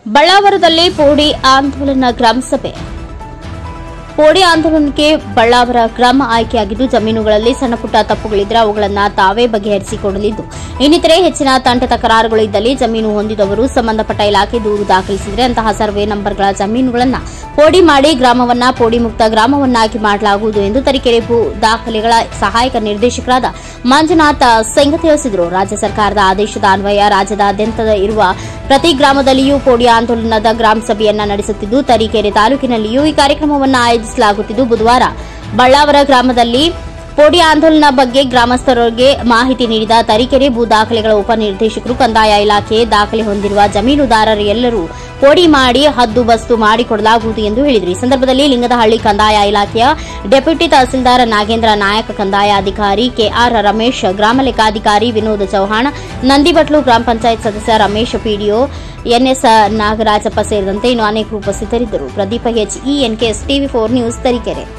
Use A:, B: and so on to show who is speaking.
A: ಬಳ್ಳಾವರದಲ್ಲಿ ಪೋಡಿ ಆಂದೋಲನ ಗ್ರಾಮ ಸಭೆ ಪೋಡಿ ಆಂದೋಲನಕ್ಕೆ ಬಳ್ಳಾವರ ಗ್ರಾಮ ಆಯ್ಕೆಯಾಗಿದ್ದು ಜಮೀನುಗಳಲ್ಲಿ ಸಣ್ಣಪುಟ್ಟ ತಪ್ಪುಗಳಿದ್ದರೆ ಅವುಗಳನ್ನು ತಾವೇ ಬಗೆಹರಿಸಿಕೊಡಲಿದ್ದು ಇನ್ನಿತರೆ ಹೆಚ್ಚಿನ ತಂಟ ತಕರಾರುಗಳು ಇದ್ದಲ್ಲಿ ಜಮೀನು ಹೊಂದಿದವರು ಸಂಬಂಧಪಟ್ಟ ಇಲಾಖೆ ದೂರು ದಾಖಲಿಸಿದರೆ ಅಂತಹ ಸರ್ವೆ ನಂಬರ್ಗಳ ಜಮೀನುಗಳನ್ನು ಪೋಡಿ ಮಾಡಿ ಗ್ರಾಮವನ್ನ ಪೋಡಿ ಮುಕ್ತ ಗ್ರಾಮವನ್ನಾಗಿ ಮಾಡಲಾಗುವುದು ಎಂದು ತರೀಕೆರೆ ಭೂ ದಾಖಲೆಗಳ ಸಹಾಯಕ ನಿರ್ದೇಶಕರಾದ ಮಂಜುನಾಥ ಸಿಂಗ್ ತಿಳಿಸಿದರು ರಾಜ್ಯ ಸರ್ಕಾರದ ಆದೇಶದ ಅನ್ವಯ ರಾಜ್ಯದಾದ್ಯಂತ ಇರುವ ಪ್ರತಿ ಗ್ರಾಮದಲ್ಲಿಯೂ ಪೋಡಿ ಆಂದೋಲನದ ಗ್ರಾಮ ಸಭೆಯನ್ನ ನಡೆಸುತ್ತಿದ್ದು ತರೀಕೆರೆ ತಾಲೂಕಿನಲ್ಲಿಯೂ ಈ ಕಾರ್ಯಕ್ರಮವನ್ನು ಆಯೋಜಿಸಲಾಗುತ್ತಿದ್ದು ಬುಧವಾರ ಬಳ್ಳಾವರ ಗ್ರಾಮದಲ್ಲಿ ಪೋಡಿ ಆಂದೋಲನ ಬಗ್ಗೆ ಗ್ರಾಮಸ್ಥರಿಗೆ ಮಾಹಿತಿ ನೀಡಿದ ತರೀಕೆರೆ ಭೂ ದಾಖಲೆಗಳ ಉಪನಿರ್ದೇಶಕರು ಕಂದಾಯ ಇಲಾಖೆ ದಾಖಲೆ ಹೊಂದಿರುವ ಜಮೀನುದಾರರು ಎಲ್ಲರೂ ಪೋಡಿ ಮಾಡಿ ಹದ್ದು ಬಸ್ತು ಮಾಡಿಕೊಡಲಾಗುವುದು ಎಂದು ಹೇಳಿದರು ಈ ಸಂದರ್ಭದಲ್ಲಿ ಲಿಂಗದಹಳ್ಳಿ ಕಂದಾಯ ಇಲಾಖೆಯ ಡೆಪ್ಯೂಟಿ ತಹಸೀಲ್ದಾರ್ ನಾಗೇಂದ್ರ ನಾಯಕ ಕಂದಾಯ ಅಧಿಕಾರಿ ಕೆಆರ್ ರಮೇಶ್ ಗ್ರಾಮ ಲೆಕ್ಕಾಧಿಕಾರಿ ವಿನೋದ್ ಚೌಹಾಣ್ ನಂದಿಬಟ್ಲು ಗ್ರಾಮ ಪಂಚಾಯತ್ ಸದಸ್ಯ ರಮೇಶ್ ಪಿಡಿಒ ಎನ್ಎಸ್ ನಾಗರಾಜಪ್ಪ ಸೇರಿದಂತೆ ಇನ್ನು ಅನೇಕರು ಉಪಸ್ಥಿತರಿದ್ದರು ಪ್ರದೀಪ ಎಚ್ ಇಎನ್ಕೆಎಸ್ ಟಿವಿ ಫೋರ್ ನ್ಯೂಸ್ ತರೀಕೆರೆ